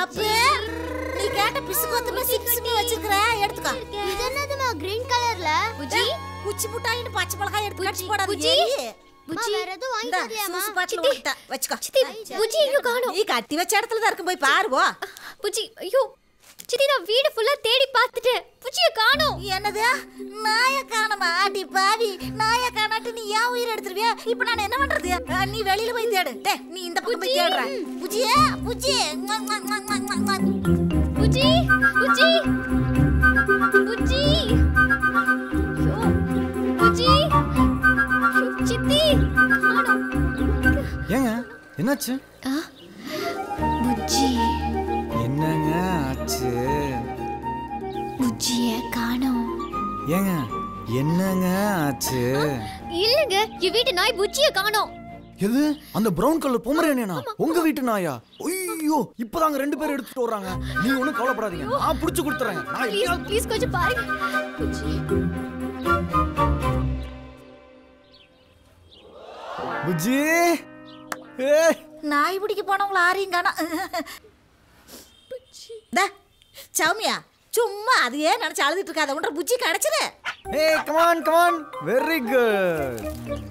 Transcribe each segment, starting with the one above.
பாப்பு நீ கேட்ட பிசுக்கோத்துமே சிக்ஸுமே வச்சிருக்கிற எடுத்துக்கோ இது என்னதுமா கிரீன் கலர்ல புஜி குச்சி முட்டாயின்னு பச்சை மிளகாய் எடுத்து கடிச்சு போடாத புஜி. ஏய். அம்மா, வேற எதுவும் வாங்கி இந்தா, தரியாமா சூசு பாட்டில் உன்கிட்ட வச்சுக்கோ புஜி எங்க காணோம் நீ கட்டி வச்ச இடத்துல தான் இருக்கும் போய் பாரு போ புஜி ஐயோ சித்தி நான் வீடு ஃபுல்லா தேடி பார்த்துட்டேன் புஜிய காணோம் என்னது நாய காணமா அடி பாவி நாய காணாட்டு நீ ஏன் உயிர் எடுத்துருவியா இப்ப நான் என்ன பண்றது அஹ், நீ வெளியில போய் தேடு டேய், நீ இந்த பக்கம் போய் தேடுற புஜியே புஜி புஜி புஜி புஜி ஐயோ புஜி ஐயோ, சித்தி காணோம் ஏங்க என்னாச்சு ஆ புஜி என்னங்க ஆச்சு புஜிய காணோம் ஏங்க என்னங்க ஆச்சு இல்லங்க என் வீட்டு நாய் புஜிய காணோம் எது அந்த பிரவுன் கலர் பொமரேனியனா உங்க வீட்டு நாயா ஐயோ இப்பதாங்க ரெண்டு பேரும் எடுத்துட்டு வர்றாங்க நீங்க ஒண்ணும் கவலைப்படாதீங்க நான் புடிச்சு கொடுத்துறேன் நான் ப்ளீஸ் எப்படியாவது- ப்ளீஸ் கொஞ்சம் பாருங்க புஜி புஜ்ஜி ஏய் நாய் பிடிக்க போனவங்கள ஆரையும் காணோம் டா, சௌமியா சும்மா அதையே நினைச்சு அழுதுட்டு இருக்காத ஒன்ற புஜ்ஜி கிடைச்சது ஏய் கமான் கமான் வெரி குட்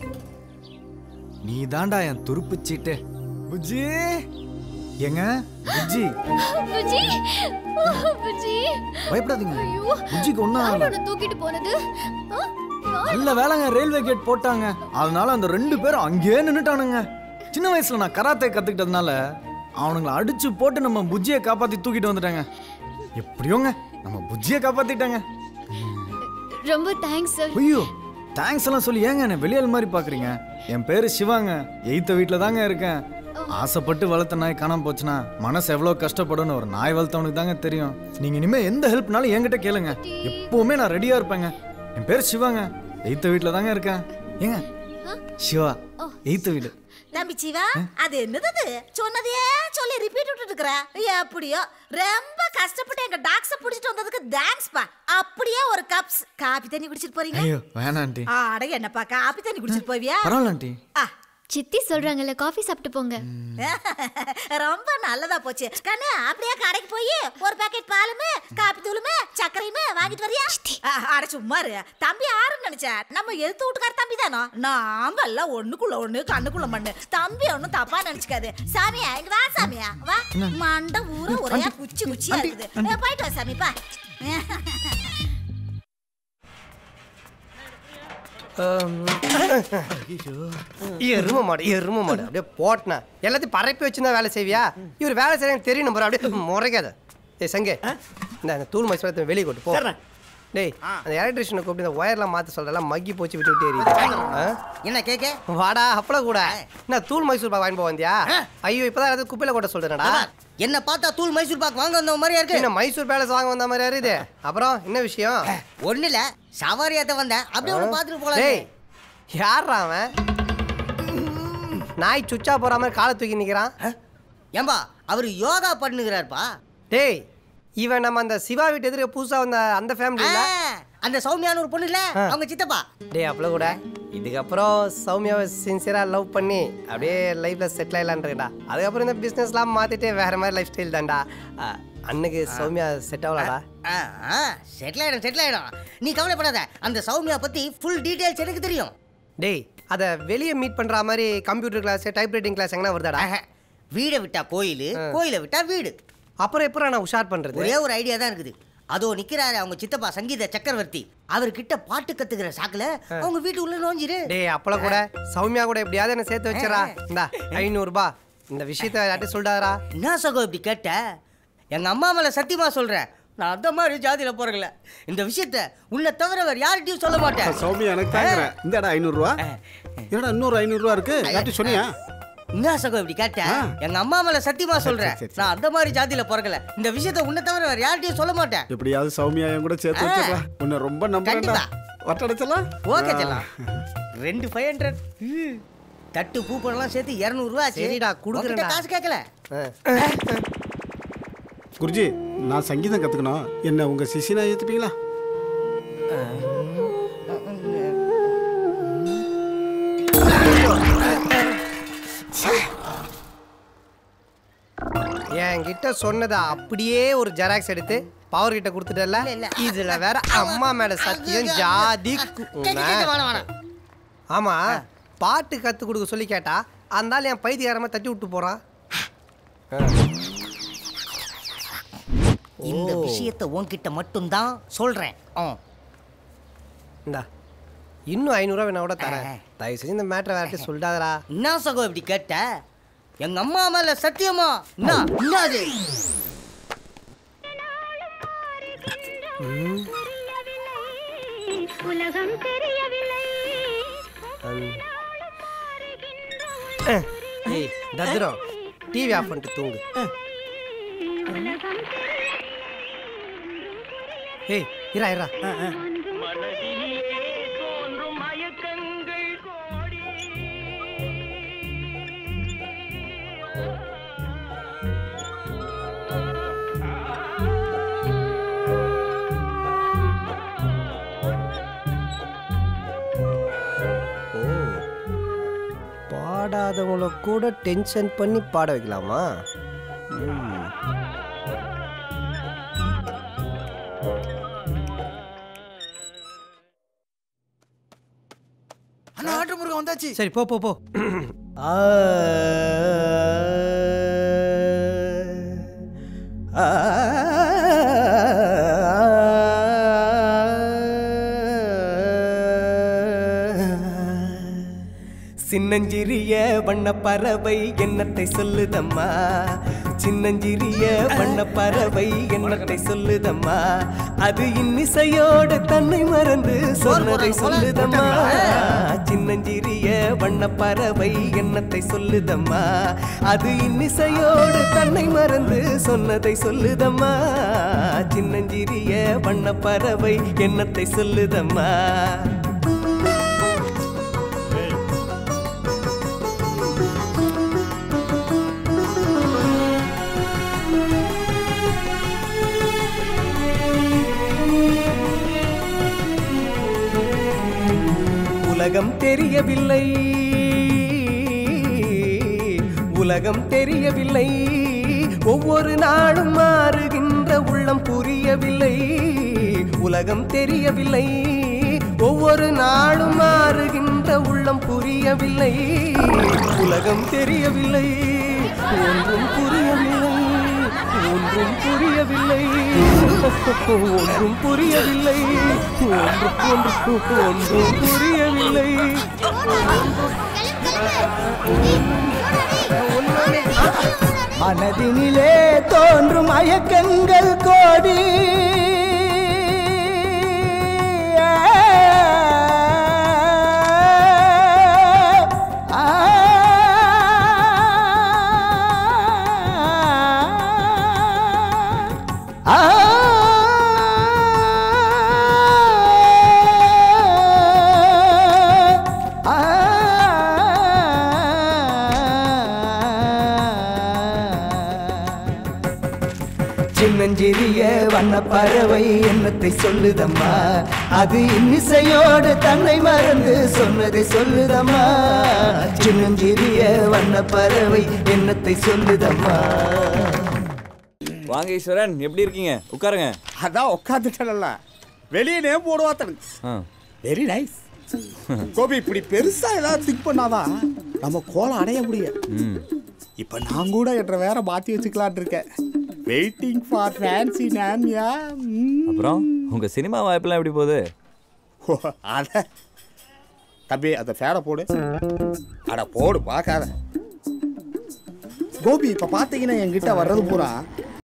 நீ தாண்டா என் துருப்பு சீட்டு புஜ்ஜி ஏங்க புஜ்ஜி புஜி புஜி பயப்படாதீங்க ஐயோ புஜ்ஜிக்கு ஒன்றும் யார் ஆகல உன்னை தூக்கிட்டு போனது ஆ? யார்? நல்ல வேலைங்க ரயில்வே கேட் போட்டாங்க அதனால அந்த ரெண்டு பேரும் அங்கேயே நின்னுட்டானுங்க சின்ன வயசுல நான் கராத்தே கத்துக்கிட்டதுனால அவனுங்களை அடிச்சு போட்டு நம்ம புஜ்ஜியை காப்பாத்தி தூக்கிட்டு வந்துட்டாங்க எப்படியோங்க நம்ம புஜ்ஜியை காப்பாத்திட்டாங்க ரொம்ப தேங்க்ஸ் சார் ஐயோ தேங்க்ஸ் எல்லாம் சொல்லி ஏங்க என்ன வெளியால் மாதிரி பாக்குறீங்க என் பேரு சிவாங்க எய்த்த வீட்ல தாங்க இருக்கேன் ஆசைப்பட்டு வளர்த்த நாய் காணாம போச்சுன்னா மனசு எவ்வளவு கஷ்டப்படும்னு ஒரு நாய் வளர்த்தவனுக்கு தாங்க தெரியும் நீங்க இனிமே எந்த ஹெல்ப்னாலும் என்கிட்ட கேளுங்க எப்பவுமே நான் ரெடியா இருப்பேங்க என் பேர் சிவாங்க எய்த்த வீட்ல தாங்க இருக்கேன் ஏங்க சிவா எய்த்த வீடு தம்பி சிவா அது என்னது அது? சொன்னதையே சொல்லி ரிப்பீட் விட்டுட்டு இருக்கிற எப்படியோ ரொம்ப கஷ்டப்பட்டு எங்க டாக்ஸ புடிச்சிட்டு வந்ததுக்கு தேங்க்ஸ் பா அப்படியே ஒரு கப்ஸ் காபி தண்ணி குடிச்சிட்டு போறீங்க ஐயோ வேணாம் ஆண்டி ஆட என்னப்பா காபி தண்ணி குடிச்சிட்டு போவியா பரவாயில்ல ஆண்டி ஆ, சித்தி சொல்றாங்கல்ல காஃபி சாப்பிட்டு போங்க ரொம்ப நல்லதா போச்சு கண்ணு அப்படியே கடைக்கு போய் ஒரு பாக்கெட் பாலுமே காப்பி தூளுமே சர்க்கரையுமே வாங்கிட்டு வரியா ஆ, அட சும்மா இரு. தம்பி யாருன்னு நினைச்ச நம்ம எதிர்த்து வீட்டுக்கார தம்பி தானோ நாம எல்லாம் ஒண்ணுக்குள்ள ஒண்ணு கண்ணுக்குள்ள மண்ணு தம்பி ஒண்ணும் தப்பா நினைச்சுக்காது சாமியா இங்க வா சாமியா வா மண்டை ஊர ஒரே குச்சி குச்சியா இருக்குது ஏ, போயிட்டு வா சாமி பா எரும மாடு எரும மாடு அப்படியே போட்டினா எல்லாத்தையும் பரப்பி வச்சுருந்தா வேலை செய்வியா இவர் வேலை செய்யறேன்னு தெரியும் நம்பர் அப்படியே முறைக்காத ஏய் சங்கே இந்த அந்த தூள் மசூரத்தை வெளியே கொண்டு போ டேய் அந்த எலக்ட்ரிஷியனை கூப்பிட்டு இந்த ஒயர்லாம் மாற்ற சொல்றலாம் மக்கி போச்சு விட்டு விட்டு எரியுது ஆ? என்ன கேக்க வாடா அப்பள கூட என்ன தூள் மைசூர் பாக் வாங்கி போக வந்தியா ஐயோ இப்பதான் ஏதாவது குப்பையில கொட்ட சொல்றேன்டா என்ன பார்த்தா தூள் மைசூர் பாக் வாங்க வந்த மாதிரியா இருக்கு என்ன மைசூர் பேலஸ் வாங்க வந்த மாதிரி இது அப்புறம் என்ன விஷயம் ஒண்ணு இல்ல சவாரியாத்த வந்தேன் அப்படியே ஒண்ணு பாத்துட்டு போலாம் டேய் யார்ரா அவன் நாய் சுச்சா போற மாதிரி காலை தூக்கி நிக்கிறான் ஏம்பா அவர் யோகா பண்ணுகிறாருப்பா டேய் இவன் நம்ம அந்த சிவா வீட்டு எதிர புதுசா வந்த அந்த ஃபேமிலி இல்ல அந்த சௌமியான ஒரு பொண்ணு இல்ல அவங்க சித்தப்பா டேய் அப்பள கூட இதுக்கப்புறம் சௌமியாவை சின்சியரா லவ் பண்ணி அப்படியே லைஃப்ல செட்டில் ஆயிடலான் இருக்கடா அதுக்கப்புறம் இந்த பிசினஸ்லாம் மாத்திட்டு வேற மாதிரி லைஃப் ஸ்டைல் தான்டா அஹ், அன்னைக்கு சௌமியா செட் ஆகலடா செட்டில் ஆயிடும் செட்டில் ஆயிடும் நீ கவலைப்படாத அந்த சௌமியா பத்தி ஃபுல் டீடைல்ஸ் எனக்கு தெரியும் டேய் அதை வெளியே மீட் பண்ற மாதிரி computer class type writing class எங்கன்னா வருதாடா வீடை விட்டா கோயில் கோயிலை விட்டா வீடு அப்புறம் எப்பறம் நான் உஷார் பண்றது ஒரே ஒரு ஐடியா தான் இருக்குது அதோ நிக்கிறாரு அவங்க சித்தப்பா சங்கீத சக்கரவர்த்தி அவர்கிட்ட பாட்டு கத்துக்கிற சாக்குல அவங்க வீட்டு உள்ள நோஞ்சிரு டேய் அப்பள கூட சௌமியா கூட எப்படியாவது என்ன சேர்த்து வச்சிடறா இந்தா ஐநூறுபா இந்த விஷயத்த யார்ட்டும் சொல்லிட்டாரா என்ன சகோ இப்படி கேட்ட எங்க அம்மா மேல சத்தியமா சொல்றேன் நான் அந்த மாதிரி ஜாதியில போறல இந்த விஷயத்த உன்னை தவிர வேற யார்கிட்டயும் சொல்ல மாட்டேன் சௌமியா எனக்கு தாங்குறேன் இந்தாடா ஐநூறுரூவா என்னடா இன்னொரு ஐநூறுரூவா இருக்கு யார்ட்டும் சொன்னியா என்ன சகோ இப்படி கேட்ட எங்க அம்மா மேல சத்தியமா சொல்றேன் சரி, சரி. நான் அந்த மாதிரி ஜாதியில பிறக்கல இந்த விஷயத்த உன்னை தவிர வேற யார்கிட்டயும் சொல்ல மாட்டேன் எப்படியாவது சௌமியா என் கூட சேர்த்து வச்சிடறா உன்னை ரொம்ப நம்புறேன்டா வட்டடைச்சலாம் ஓகே செல்லாம் ரெண்டு ஃபைவ் ஹண்ட்ரட் தட்டு பூ பழம்லாம் சேர்த்து இரநூறுவா சரிடா, குடுக்குறேன்டா. காசு கேட்கல குருஜி நான் சங்கீதம் கத்துக்கணும் என்ன உங்க சிசினா ஏத்துப்பீங்களா ஏன் என்கிட்ட சொன்னதை அப்படியே ஒரு ஜெராக்ஸ் எடுத்து பவர் கிட்ட கொடுத்துட்டல இதுல வேற அம்மா மேல சத்தியம் ஜாதி கு- வேணாம் வேணாம் ஆமா பாட்டு கத்து கொடுக்க சொல்லி கேட்டா அந்த ஆள் என் பைத்தியகாரமா தட்டி விட்டு போறான் இந்த விஷயத்தை உன்கிட்ட மட்டும்தான் சொல்றேன் ஆ. இந்தா இன்னும் ஐநூறுரூவா வேணா கூட தரேன் தயவு செஞ்சு இந்த மேட்ரை வேற சொல்லிட்டாதரா என்ன சகோ இப்படி கேட்ட எங்க அம்மா மேல சத்தியமா என்ன என்ன அது உலகம் தெரியவில்லை ஏய் தத்ரம் டிவி ஆஃப் பண்ணிட்டு தூங்கு ஏய் இரா இரா பாடாதவங்கள கூட டென்ஷன் பண்ணி பாட வைக்கலாமா ம். அண்ணா ஆட்டு முருகன் வந்தாச்சு சரி போ போ போ சின்னஞ்சிறிய வண்ண பறவை எண்ணத்தை சொல்லுதம்மா சின்னஞ்சிறிய வண்ண பறவை எண்ணத்தை சொல்லுதம்மா அது இன்னிசையோடு தன்னை மறந்து சொன்னதை சொல்லுதம்மா சின்னஞ்சிறிய வண்ண பறவை எண்ணத்தை சொல்லுதம்மா அது இன்னிசையோடு தன்னை மறந்து சொன்னதை சொல்லுதம்மா சின்னஞ்சிறிய வண்ண பறவை எண்ணத்தை சொல்லுதம்மா உலகம் தெரியவில்லை உலகம் தெரியவில்லை ஒவ்வொரு நாளும் மாறுகின்ற உள்ளம் புரியவில்லை உலகம் தெரியவில்லை ஒவ்வொரு நாளும் மாறுகின்ற உள்ளம் புரியவில்லை உலகம் தெரியவில்லை ஒன்றும் புரியவில்லை ஒன்றும் புரியவில்லை ஒன்றும் புரியவில்லை ஒன்று ஒன்று ஒன்றும் புரியவில்லை மனதினிலே தோன்றும் மயக்கங்கள் கோடி ஆ ஆ ஆ சின்னஞ்சிறிய வண்ண பறவை எண்ணத்தை சொல்லுதம்மா அது இன்னிசையோடு தன்னை மறந்து சொன்னதை சொல்லுதம்மா சின்னஞ்சிறிய வண்ண பறவை எண்ணத்தை சொல்லுதம்மா வாங்க ஈஸ்வரன் எப்படி இருக்கீங்க உட்காருங்க அதான் உட்காந்துட்டல வெளியே நேம் போடுவாத்தன் ஆ வெரி நைஸ் கோபி இப்படி பெருசா ஏதாவது திங்க் பண்ணாதான் நம்ம கோலம் அடைய முடியும் ம் இப்ப நான் கூட என்ற வேற மாத்தி வச்சுக்கலான் இருக்கேன் வெயிட்டிங் ஃபார் ஃபேன்சி நேம்யா அப்புறம் உங்க சினிமா வாய்ப்பெல்லாம் எப்படி போகுது அத தம்பி அந்த ஃபேனை போடு அட போடு பார்க்காத கோபி இப்ப பாத்தீங்கன்னா என்கிட்ட வர்றது பூரா